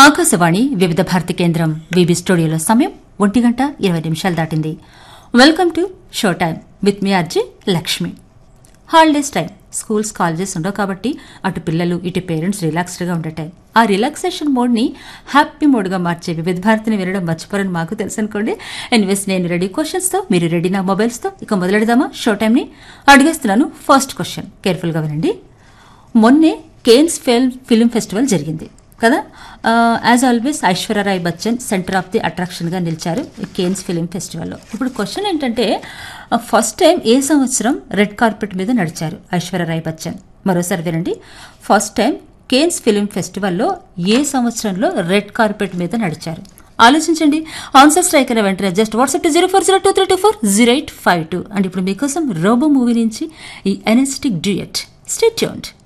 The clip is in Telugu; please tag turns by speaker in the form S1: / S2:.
S1: ఆకాశవాణి వివిధ భారతి కేంద్రం విబి స్టూడియోలో సమయం ఒంటి గంట ఇరవై నిమిషాలు దాటింది welcome to show time with me RJ Lakshmi holidays time schools colleges ఉండవు కాబట్టి అటు పిల్లలు ఇటు పేరెంట్స్ రిలాక్స్డ్గా ఉండే టైం ఆ రిలాక్సేషన్ మోడ్ని హ్యాపీ మోడ్గా మార్చే వివిధ భారతిని వినడం మర్చిపోరని మాకు తెలుసు అనుకోండి ఎనివేస్ నేను రెడీ క్వశ్చన్స్తో మీరు రెడీ నా మొబైల్స్తో ఇక మొదలెడదామా షో టైంని అడిగేస్తున్నాను ఫస్ట్ క్వశ్చన్ కేర్ఫుల్గా వినండి మొన్నే కేన్స్ ఫిల్మ్ ఫిల్మ్ ఫెస్టివల్ జరిగింది కదా as always Aishwarya Rai Bachchan centre of the అట్రాక్షన్గా నిలిచారు ఈ కేన్స్ ఫిల్మ్ ఫెస్టివల్లో ఇప్పుడు క్వశ్చన్ ఏంటంటే ఫస్ట్ టైం ఏ సంవత్సరం రెడ్ కార్పెట్ మీద నడిచారు ఐశ్వర్యరాయ్ బచ్చన్ మరోసారి వినండి ఫస్ట్ టైం కేన్స్ ఫిల్మ్ ఫెస్టివల్లో ఏ సంవత్సరంలో రెడ్ కార్పెట్ మీద నడిచారు ఆలోచించండి ఆన్సర్ స్ట్రైక్ అయిన వెంటనే just WhatsApp zero four zero two three two four zero eight five two and ఇప్పుడు మీకోసం రోబో మూవీ నుంచి ఈ ఎనర్జెటిక్ డ్యూయట్ స్టే ట్యూన్డ్